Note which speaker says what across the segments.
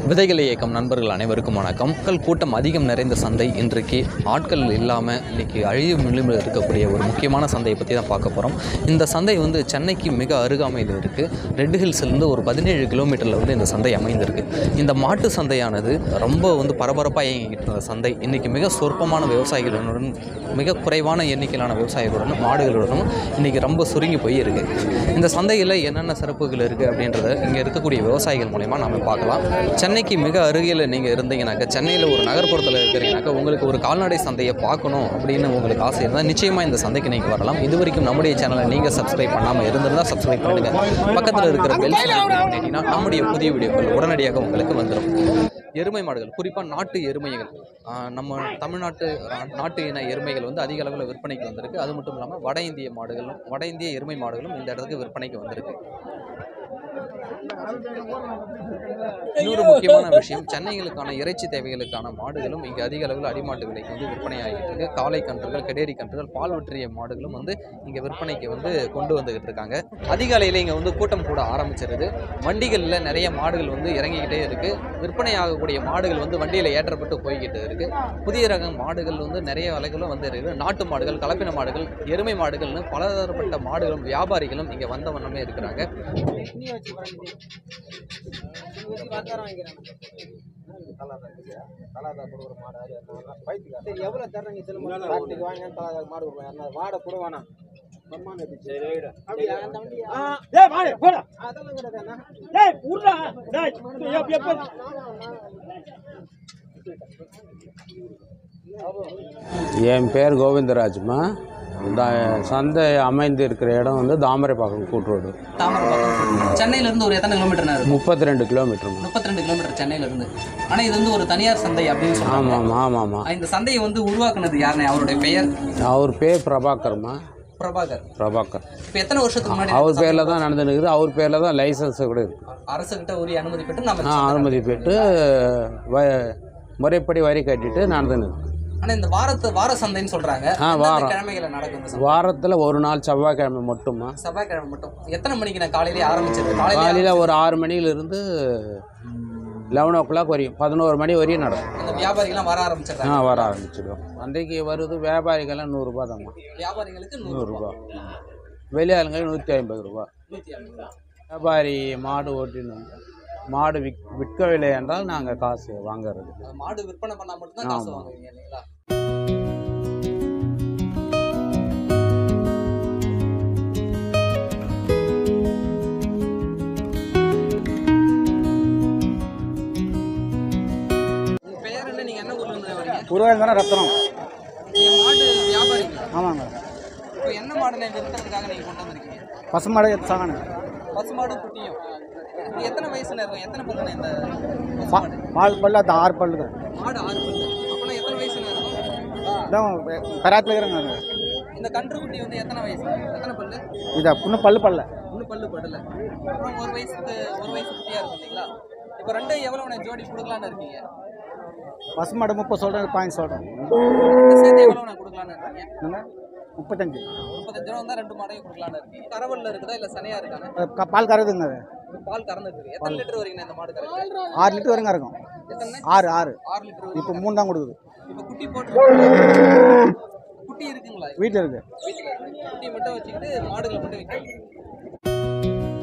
Speaker 1: விதைகள் இயக்கம் நண்பர்கள் அனைவருக்கும் வணக்கம் மக்கள் கூட்டம் அதிகம் நிறைந்த சந்தை இன்றைக்கு ஆட்கள் இல்லாமல் இன்னைக்கு அழியும் நிலைமையில் இருக்கக்கூடிய ஒரு முக்கியமான சந்தையை பற்றி தான் பார்க்க போகிறோம் இந்த சந்தை வந்து சென்னைக்கு மிக அருகாமையில் இருக்குது ரெட் ஹில்ஸ்லேருந்து ஒரு பதினேழு கிலோமீட்டரில் வந்து இந்த சந்தை அமைந்திருக்கு இந்த மாட்டு சந்தையானது ரொம்ப வந்து பரபரப்பாக இயங்கிட்டு இருந்த சந்தை இன்றைக்கி மிக சொற்பமான விவசாயிகளுடன் மிக குறைவான எண்ணிக்கையிலான விவசாயிகளுடனும் மாடுகளுடனும் இன்றைக்கி ரொம்ப சுருங்கி போய் இருக்குது இந்த சந்தையில் என்னென்ன சிறப்புகள் இருக்குது அப்படின்றத இங்கே இருக்கக்கூடிய விவசாயிகள் மூலயமா நம்ம பார்க்கலாம் சென்னைக்கு மிக அருகில் நீங்கள் இருந்தீங்கனாக்கா சென்னையில் ஒரு நகர்ப்புறத்தில் இருக்கிறீங்கனாக்கா உங்களுக்கு ஒரு கால்நடை சந்தையை பார்க்கணும் அப்படின்னு உங்களுக்கு ஆசை இருந்தால் நிச்சயமாக இந்த சந்தைக்கு நீங்கள் வரலாம் இது வரைக்கும் நம்முடைய சேனலை நீங்கள் சப்ஸ்கிரைப் பண்ணாமல் இருந்திருந்தால் சப்ஸ்கிரைப் பண்ணிடுங்க பக்கத்தில் இருக்கிற பெல் பண்ணிட்டீங்கன்னா நம்முடைய புதிய வீடியோக்கள் உடனடியாக உங்களுக்கு வந்துடும் எருமை மாடுகள் குறிப்பாக நாட்டு எருமைகள் ஆஹ் நம்ம தமிழ்நாட்டு ஆஹ் நாட்டு இன எருமைகள் வந்து அதிக அளவில் விற்பனைக்கு வந்திருக்கு அது மட்டும் இல்லாமல் வட இந்திய மாடுகளும் வட இந்திய எருமை மாடுகளும் இந்த இடத்துக்கு விற்பனைக்கு வந்திருக்கு இன்னொரு முக்கியமான விஷயம் சென்னைகளுக்கான இறைச்சி தேவைகளுக்கான மாடுகளும் இங்கே அதிக அளவில் அடிமாட்டு விலைக்கு வந்து விற்பனை ஆகிட்டு இருக்கு காளை கன்றுகள் கெடேரி கன்றுகள் பால் ஊற்றிய மாடுகளும் வந்து இங்கே விற்பனைக்கு வந்து கொண்டு வந்துகிட்டு இருக்காங்க அதிகாலையில் இங்கே வந்து கூட்டம் கூட ஆரம்பிச்சிருது வண்டிகளில் நிறைய மாடுகள் வந்து இறங்கிக்கிட்டே இருக்கு விற்பனை ஆகக்கூடிய மாடுகள் வந்து வண்டியில் ஏற்றப்பட்டு போய்கிட்டு இருக்கு புதிய ரக மாடுகள் வந்து நிறைய விலைகளும் வந்து இருக்குது நாட்டு மாடுகள் கலப்பின மாடுகள் எருமை மாடுகள்னு பலதரப்பட்ட மாடுகளும் வியாபாரிகளும் இங்கே வந்த வண்ணமே இருக்கிறாங்க
Speaker 2: எவ்வளவு தர்றீங்க சொல்லுங்க பாட்டுக்கு வாங்க தலா மாடு கொடுக்கலாம் மாடை கூட வேணாம் அப்படியா? அந்த வண்டியா? அதெல்லாம் கிடையாது அண்ணா.
Speaker 3: என் பேர் கோவிந்தராஜ்மா இந்த சந்தை அமைந்து இருக்கிற இடம் வந்து தாமரைப்பாக்கம் கூட்டுரோடு
Speaker 1: தாமரைப்பாக்கம் சென்னையில இருந்து ஒரு எத்தனை கிலோமீட்டர் இருக்கும்
Speaker 3: முப்பத்தி ரெண்டு கிலோமீட்டருமா
Speaker 1: முப்பத்தி ரெண்டு கிலோமீட்டர் சென்னையில இருந்து ஆனா இது வந்து ஒரு தனியார் சந்தை அப்படின்னு சொல்றாங்க
Speaker 3: ஆமாம் ஆமாம் ஆமாம்
Speaker 1: இந்த சந்தையை வந்து உருவாக்குனது யாருன்னு அவருடைய பெயர்
Speaker 3: அவர் பேர் பிரபாகர்மா
Speaker 1: பிரபாகர்
Speaker 3: பிரபாகர்
Speaker 1: இப்போ எத்தனை வருஷத்துக்கு முன்னாடி
Speaker 3: அவர் பேரில் தான் நடந்துருக்குது அவர் பேரில் தான் லைசன்ஸ் கூட இருக்குது
Speaker 1: அரசு கிட்ட உரிய அனுமதி பெற்று நம்ம
Speaker 3: ஆ அனுமதி பெற்று வ முறைப்படி வரி கட்டிட்டு நடந்துன்னு
Speaker 1: ஆனா இந்த வாரத்து வார சந்தைன்னு சொல்றாங்க
Speaker 3: ஆ,
Speaker 1: எந்தெந்த
Speaker 3: வாரம்.
Speaker 1: கிழமைகளை நடக்கும் இந்த சந்தை?
Speaker 3: வாரத்தில் ஒரு நாள் செவ்வாய்க்கிழமை மட்டுமா
Speaker 1: செவ்வாய்க்கிழமை மட்டும் எத்தனை மணிக்கு நான் காலையிலேயே ஆரம்பிச்சது காலையில
Speaker 3: காலையில் ஒரு ஆறு மணியிலிருந்து லெவன் ஓ கிளாக் வரையும் பதினோரு மணி வரையும் நடக்கும்
Speaker 1: அந்த வியாபாரிகள்லாம் வர ஆரம்பிச்சிடுறாங்க
Speaker 3: ஆ வர ஆரம்பிச்சிடும் அன்றைக்கு வருது வியாபாரிகள்லாம் நூறுரூபா தான்மா
Speaker 1: வியாபாரிகளுக்கு நூறு
Speaker 3: நூறுரூபா வெளியாளுங்க நூற்றி ஐம்பது ரூபா
Speaker 1: நூற்றி ஐம்பது
Speaker 3: வியாபாரி மாடு ஓட்டின்னு வந்து மாடு விக் விற்கவில்லை என்றால் நாங்கள் காசு வாங்குறது
Speaker 1: அந்த மாடு விற்பனை பண்ணா மட்டும்தான் காசு
Speaker 3: ஆமா.
Speaker 1: வாங்குவீங்க இல்லைங்களா உங்க பெயர் என்ன நீங்க என்ன ஊர்ல இருந்து வரீங்க
Speaker 2: குருவேந்தன ரத்னம்
Speaker 1: நீங்க மாடு வியாபாரிங்களா
Speaker 2: ஆமாங்க
Speaker 1: இப்போ என்ன மாடுல விற்கிறதுக்காக நீங்க கொண்டு வந்திருக்கீங்க
Speaker 2: பசுமாடு சாகனு
Speaker 1: பசுமாடும் குட்டியும் இது எத்தனை வயசுல இருக்கும் எத்தனை பல்லுண்ணே இந்த பசுமாடு
Speaker 2: பால் பல்லு அது ஆறு பல்லு
Speaker 1: மாடு ஆறு பல்லு அப்பனா எத்தனை வயசுல இருக்கும்
Speaker 2: தான் பெராத்தில் இருக்கிறாங்க
Speaker 1: இந்த கன்று குட்டி வந்து எத்தனை வயசு எத்தனை பல்லு
Speaker 2: இதா இன்னும் பல்லு பல்ல
Speaker 1: இன்னும் பல்லு படல அப்புறம் ஒரு வயசுக்கு ஒரு வயசு குட்டியா இருக்கும் இல்லைங்களா இப்போ ரெண்டும் எவ்வளவு ஜோடி கொடுக்கலான்னு இருக்கீங்க
Speaker 2: பசுமாடு முப்பது சொல்கிறேன் பாயிண்ட் சொல்கிறேன்
Speaker 1: ரெண்டு சேர்த்து எவ்வளவு கொடுக்கலான்னு இருக்கீங்க
Speaker 2: என்னங்க முப்பத்தஞ்சு
Speaker 1: முப்பத்தஞ்சு ரூபா தான் ரெண்டு மாடையும் கொடுக்கலான்னு இருக்கீங்க கரவல்ல இருக்குதா இல்ல சனையா இருக்கானே
Speaker 2: அது க- பால் கறதுங்க அது
Speaker 1: பால் கறந்துட்டு இருக்கு எத்தனை லிட்டர் வரைக்கும் இந்த மாடு கறக்குது
Speaker 2: ஆறு லிட்டர் வரைக்கும் இருக்கும்
Speaker 1: எத்தனை
Speaker 2: ஆறு ஆறு
Speaker 1: ஆறு லிட்டர்
Speaker 2: இப்போ மூணு தான் கொடுக்குது
Speaker 1: இப்போ குட்டி போட்டு குட்டி இருக்குங்களா
Speaker 2: வீட்டில் இருக்கு
Speaker 1: வீட்டில் இருக்கு குட்டி மட்டும் வச்சுக்கிட்டு மாடுகளை மட்டும் விற்கிறாங்க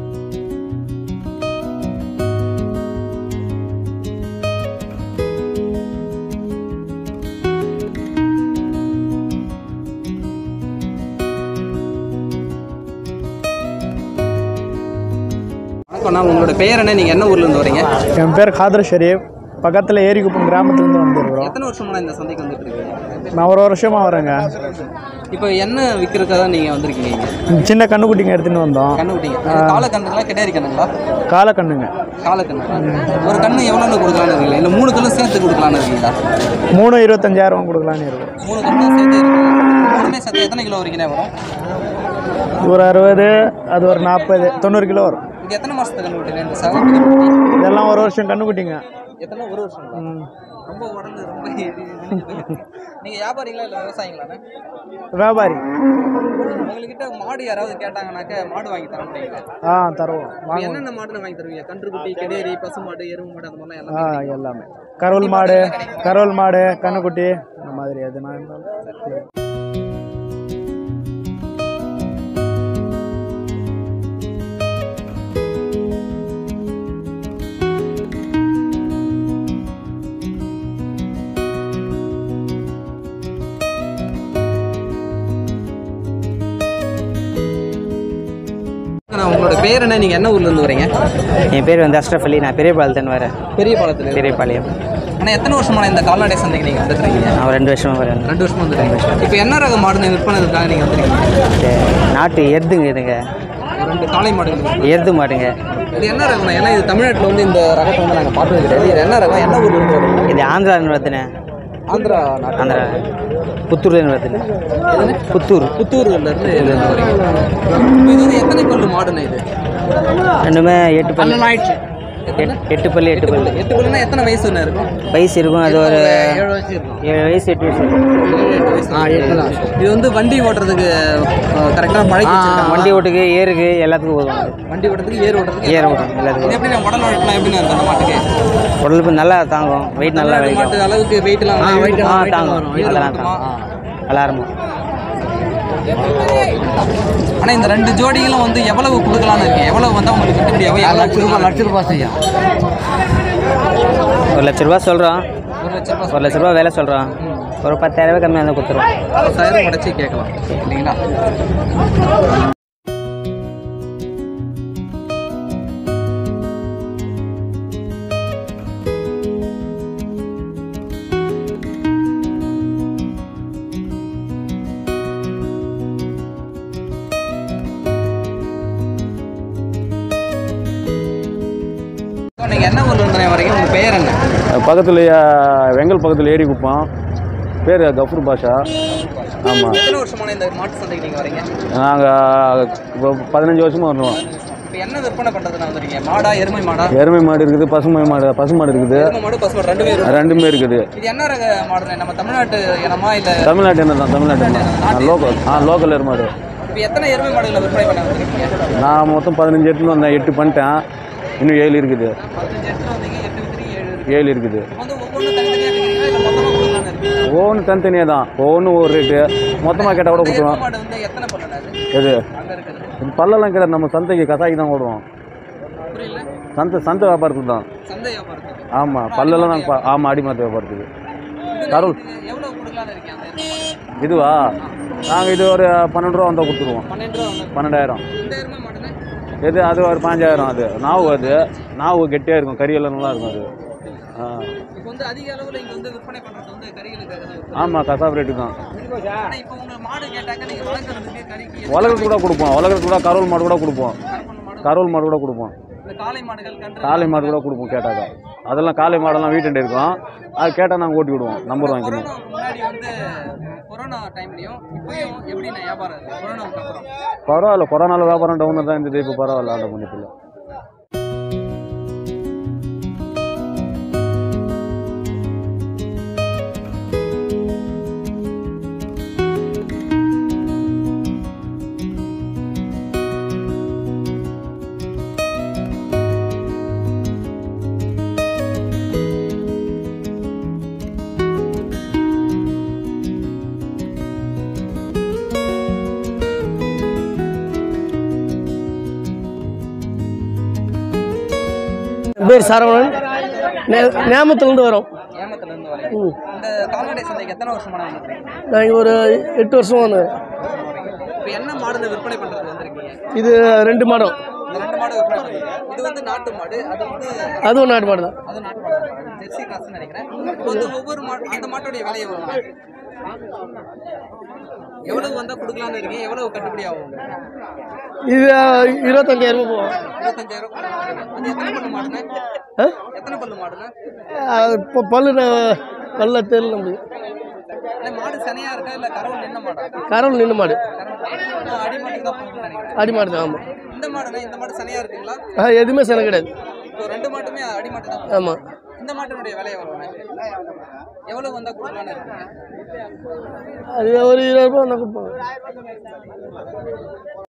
Speaker 1: வணக்கம்ண்ணா உங்களோட பெயர் என்ன நீங்கள் என்ன ஊர்லேருந்து வரீங்க
Speaker 4: என் பேர் காதர் ஷெரீப் பக்கத்தில் ஏரிக்குப்பம் கிராமத்துலேருந்து வந்துருக்குறோம்
Speaker 1: எத்தனை வருஷமா இந்த சந்தைக்கு வந்துட்டு இருக்கீங்க
Speaker 4: நான் ஒரு வருஷமாக வரேங்க
Speaker 1: இப்போ என்ன விற்கிறதுக்காக தான் நீங்கள் வந்திருக்கீங்க இங்க?
Speaker 4: சின்ன கண்ணுக்குட்டிங்க எடுத்துன்னு வந்தோம்
Speaker 1: கண்ணு குட்டிங்க காலை கண்ணுங்களா கிடையாது கண்ணுங்களா
Speaker 4: காலை கண்ணுங்க
Speaker 1: காலை கண்ணு ஒரு கண்ணு எவ்வளோன்னு கொடுக்கலான்னு இருக்கீங்களா இல்லை மூணு கண்ணும் சேர்த்து கொடுக்கலான்னு இருக்கீங்களா
Speaker 4: மூணு இருபத்தஞ்சாயிரம் கொடுக்கலான்னு இருக்கும்
Speaker 1: மூணு கண்ணும் சேர்த்து இருக்கு மூணுமே சேர்த்து எத்தனை கிலோ வரைக்கும் வரும்
Speaker 4: இது ஒரு அறுபது அது ஒரு நாற்பது தொண்ணூறு கிலோ வரும்
Speaker 1: இது எத்தனை மாதத்துக்கு கண்ணு குட்டி இந்த சகப்பு கண்ணு குட்டி
Speaker 4: இதெல்லாம் ஒரு வருஷம் கண்ணுக்குட்டிங்க
Speaker 1: எத்தனை ஒரு வருஷங்களா
Speaker 4: ம்.
Speaker 1: ரொம்ப உடம்பு ரொம்ப நீங்கள் வியாபாரிங்களா இல்லை விவசாயிங்களாண்ணே
Speaker 4: வியாபாரி
Speaker 1: உங்ககிட்ட மாடு யாராவது கேட்டாங்கனாக்க மாடு வாங்கி தர முடியுங்களா
Speaker 4: ஆ தருவோம்
Speaker 1: இப்ப
Speaker 4: வாங்க
Speaker 1: என்னென்ன மாடுல வாங்கி தருவீங்க கன்றுக்குட்டி கெடேரி பசு மாடு எருவு மாடு அந்த மாதிரிலாம்
Speaker 4: ஆ
Speaker 1: எல்லாம்
Speaker 4: எல்லாமே கரோல் மாடு கரோல் மாடு கண்ணுக்குட்டி இந்த மாதிரி எதுனா இருந்தாலும்
Speaker 1: உங்களோட பேர் என்ன நீங்க என்ன ஊர்ல இருந்து வரீங்க
Speaker 5: என் பேர் வந்து அஷ்ரஃப் அலி நான் பெரியபாளையத்தன் வரேன்
Speaker 1: பெரிய பாலத்துல
Speaker 5: பெரியபாளையம்
Speaker 1: ஆனா எத்தனை வருஷமா இந்த கால்நடை சந்தைக்கு நீங்க வந்துருக்கீங்க
Speaker 5: நான் ரெண்டு வருஷமாக வரேன்
Speaker 1: ரெண்டு வருஷமா வந்துருக்கீங்க இப்போ என்ன ரக மாடு விற்பனைக்காக நீங்க வந்திருக்கீங்க
Speaker 5: இது நாட்டு எருதுங்க இதுங்க
Speaker 1: ரெண்டு காளை மாடுகள்
Speaker 5: எருது மாடுங்க
Speaker 1: இது என்ன ரகம் ஏன்னா இது தமிழ்நாட்டில் வந்து இந்த ரகத்தை வந்து நாங்கள் பார்த்தது கிடையாது இது என்ன ரகம் என்ன ஊர்ல இருந்து வரீங்க
Speaker 5: இது ஆந்திரான்னு வருதுண்ணே
Speaker 1: ஆந்திரா நாட்டு
Speaker 5: ஆந்திரா புத்தூர்லேருந்து வருதுண்ணே புத்தூர்
Speaker 1: புத்தூர்ல இருந்து இதுல இருந்து வரீங்க இது வந்து எத்தனை பல்லு மாடுண்ணே இது
Speaker 5: ரெண்டுமே எட்டு பல்லு
Speaker 1: எத்தனை?
Speaker 5: எட்- எட்டு பல்லு எட்டு பல்லு
Speaker 1: எட்டு பல்லுனா எத்தனை வயசுண்ணே இருக்கும்
Speaker 5: வயசு இருக்கும் அது ஒரு
Speaker 1: ஏழு வயசு இருக்கும்
Speaker 5: ஏழு வயசு எட்டு வயசு
Speaker 1: இது வந்து வண்டி ஓட்டுறதுக்கு கரெக்டாக பழகி வச்சிருக்காங்க
Speaker 5: வண்டி ஓட்டுக்கு ஏருக்கு எல்லாத்துக்கும் போதும் அது.
Speaker 1: வண்டி ஓட்டுறதுக்கு ஏர் ஓட்டுறதுக்கு
Speaker 5: ஏர் ஓட்டும்
Speaker 1: இது
Speaker 5: எல்லாத்துக்கும்
Speaker 1: எப்படி நான் உடல் உழைப்புலாம் எப்படி இருக்கு அந்த மாட்டுக்கு
Speaker 5: உடலுக்கு நல்லா தாங்கும் வெயிட் நல்லா
Speaker 1: தமிழ்நாடு
Speaker 5: வலிக்கும்
Speaker 1: மாட்டு அளவுக்கு வெயிட்லாம்
Speaker 5: ஆ தாங்கும் நல்லா தாங்கும் நல்லா இருக்கும்
Speaker 1: ஆனால் இந்த ரெண்டு ஜோடிகளும் வந்து எவ்வளவு கொடுக்கலாம்னு இருக்கு எவ்வளவு வந்தால் உங்களுக்கு கட்டுப்படியாகும் எவ்வளவு லட்ச ரூபாய் லட்ச ரூபாய் செய்யும்
Speaker 5: ஒரு லட்ச ரூபா சொல்கிறோம்
Speaker 1: ஒரு லட்ச ரூபாய்
Speaker 5: ஒரு லட்ச ரூபா வேலை சொல்கிறோம் ஒரு பத்தாயிரம் ரூபாய் கம்மியாக இருந்தால் கொடுத்துருவோம்
Speaker 1: பத்தாயிரம் உடச்சி கேட்கலாம் இல்லைங்களா நீங்கள் என்ன ஊர்ல இருந்து வரீங்க உங்கள் பெயர் என்ன
Speaker 3: பக்கத்தில் வெங்கல் பக்கத்தில் ஏரி குப்பம் பேர் கஃபூர் பாஷா ஆமாம்
Speaker 1: எத்தனை வருஷமான இந்த மாட்டு சந்தைக்கு நீங்கள் வரீங்க
Speaker 3: நாங்கள் இப்போ பதினஞ்சு வருஷமாக வரணும்
Speaker 1: இப்போ என்ன விற்பனை பண்ணுறதுனா வந்துருக்கீங்க மாடா எருமை மாடா
Speaker 3: எருமை மாடு இருக்குது பசுமை மாடு பசு மாடு இருக்குது
Speaker 1: எருமை மாடு பசு மாடு ரெண்டுமே இருக்கு
Speaker 3: ரெண்டுமே இருக்குது
Speaker 1: இது என்ன ரக மாடுண்ணே நம்ம தமிழ்நாட்டு இனமா இல்லை
Speaker 3: தமிழ்நாட்டு என்ன தான் தமிழ்நாட்டு என்ன தான் லோக்கல் ஆ லோக்கல் எருமாடு
Speaker 1: இப்போ எத்தனை எருமை மாடுகளை விற்பனை பண்ண வந்திருக்கீங்க
Speaker 3: நான் மொத்தம் பதினஞ்சு எடுத்துன்னு வந்தேன் எட்டு பண்ணிட்டேன் இன்னும் ஏழு இருக்குது
Speaker 1: பதினஞ்சு எடுத்து வந்தீங்க எட்டு வித்திரி ஏழு இருக்கு
Speaker 3: ஏழு இருக்குது
Speaker 1: இப்போ வந்து ஒவ்வொன்றும் தனித்தனியாக விற்கிறீங்களா இல்லை மொத்தமாக கொடுக்கலான்னு இருக்கு
Speaker 3: ஒவ்வொன்று தனித்தனியாக தான் ஒவ்வொன்று ஒரு ரேட்டு மொத்தமாக கேட்டால் கூட
Speaker 1: இந்த எருமை
Speaker 3: கொடுத்துருவோம்
Speaker 1: மாடு வந்து எத்தனை பல்லு அது
Speaker 3: எது
Speaker 1: அங்கே இருக்குது
Speaker 3: இது பல்லெல்லாம் கிடையாது நம்ம சந்தைக்கு கசாய்க்கு தான் ஓடுவோம்
Speaker 1: புரியல
Speaker 3: சந்தை சந்தை வியாபாரத்துக்கு தான்
Speaker 1: சந்தை வியாபாரத்துக்கு
Speaker 3: ஆமாம் பல்லெல்லாம் நாங்கள் பா ஆமாம் அடிமாத்து வியாபாரத்துக்கு கருள்
Speaker 1: இது எவ்வளோ கொடுக்கலான்னு இருக்கீங்க அந்த எருமை மாடு?
Speaker 3: இதுவா நாங்கள் இது ஒரு பன்னெண்டு ரூபா வந்தால் கொடுத்துருவோம்
Speaker 1: பன்னெண்டு ரூபா வந்து
Speaker 3: பன்னெண்டாயிரம்
Speaker 1: இந்த எருமை மாடுண்ணே
Speaker 3: எது அது ஒரு பாஞ்சாயிரம் அது நாவு அது நாவு கெட்டியாக இருக்கும் கறியெல்லாம் நல்லா இருக்கும் அது ஆ
Speaker 1: இப்போ வந்து அதிக அளவில் இங்கே வந்து விற்பனை பண்ணுறது வந்து கறிகளுக்காக தான் விற்பனை.
Speaker 3: ஆமாம் கசாப் ரேட்டு தான்
Speaker 1: ஆனா இப்போ உங்க மாடு கேட்டாக்க நீங்க வளர்க்கறதுக்கு கறிக்கு
Speaker 3: உலகத்துக்கு கூட கொடுப்போம் உலகத்துக்கு கூட கரோல் மாடு கூட கொடுப்போம்
Speaker 1: கறப்பண்ண மாடு
Speaker 3: கரோல் மாடு கூட கொடுப்போம்
Speaker 1: இந்த காளை மாடுகள் கன்று
Speaker 3: காளை மாடு கூட கொடுப்போம் கேட்டாக்கா அதெல்லாம் காளை மாடெல்லாம் வீட்டுண்டு இருக்கும் அது கேட்டால் நாங்கள் ஓட்டி விடுவோம் நம்பர் வாங்கிக்கணும்
Speaker 1: கொரோனாவுக்கு முன்னாடி வந்து கொரோனா டைம்லயும் இப்பயும் எப்படி நான் வியாபாரம் இருக்கு கொரோனாவுக்கு அப்புறம்
Speaker 3: பரவாயில்ல கொரோனாவில் வியாபாரம் டவுன் தான் இருந்தது இப்போ பரவாயில்ல ஆண்ட பண்ணிப்பில்ல
Speaker 4: என் பேர் சரவணன் நே- நேமத்துலேருந்து வரோம்
Speaker 1: ஏமத்துல இருந்து வரேன் இந்த கால்நடை சந்தைக்கு எத்தனை வருஷமான வந்துருக்கீங்க
Speaker 4: நான் இங்க ஒரு எட்டு வருஷம் வந்து
Speaker 1: இப்போ என்ன மாடுல விற்பனை பண்றது வந்திருக்கீங்க
Speaker 4: இது ரெண்டு மாடம்
Speaker 1: இந்த ரெண்டு மாடு விற்பனை பண்றீங்க இது வந்து நாட்டு மாடு அது வந்து
Speaker 4: அதுவும் நாட்டு மாடு தான்
Speaker 1: அது நாட்டு மாடு தான். அது ஜெர்சி கிராஸ்னு நினைக்கிறேன் இப்போ வந்து ஒவ்வொரு மாடு அந்த மாட்டோடைய விலை எவ்வளவு எவ்வளவு வந்தா கொடுக்கலாம்னு இருக்கீங்க எவ்வளவு கட்டுப்படி ஆகும்
Speaker 4: இது இருபத்தஞ்சாயிரம் ரூபாய் போகும்
Speaker 1: இருபத்தஞ்சாயிரம் அது எத்தனை பல்லு மாடுண்ணே
Speaker 4: ஆ?
Speaker 1: எத்தனை பல்லு மாடுண்ணே
Speaker 4: அது இப்போ பல்லு நான் பல்ல தெரியல நம்மளுக்கு
Speaker 1: இல்லை மாடு சனியா இருக்கா இல்லை கரவல் என்ன மாடா
Speaker 4: கரவல் நின்று மாடு
Speaker 1: கரவல் அடி மாட்டுக்கு தான் போகணும்னு நினைக்கிறேன்
Speaker 4: அடி மாடு தான் ஆமாம்
Speaker 1: இந்த மாடுண்ணே இந்த மாடு சனியா இருக்குங்களா
Speaker 4: ஆ எதுவுமே சென கிடையாது
Speaker 1: இப்போ ரெண்டு மாட்டுமே அடி மாட்டு தான்
Speaker 4: ஆமாம்
Speaker 1: இந்த மாட்டினுடைய விலை எவ்வளோண்ணே எவ்வளோ வந்தால் கொடுக்கலான்னு இருக்கீங்க
Speaker 4: அது ஒரு இருபது ரூபா கொடுப்போம்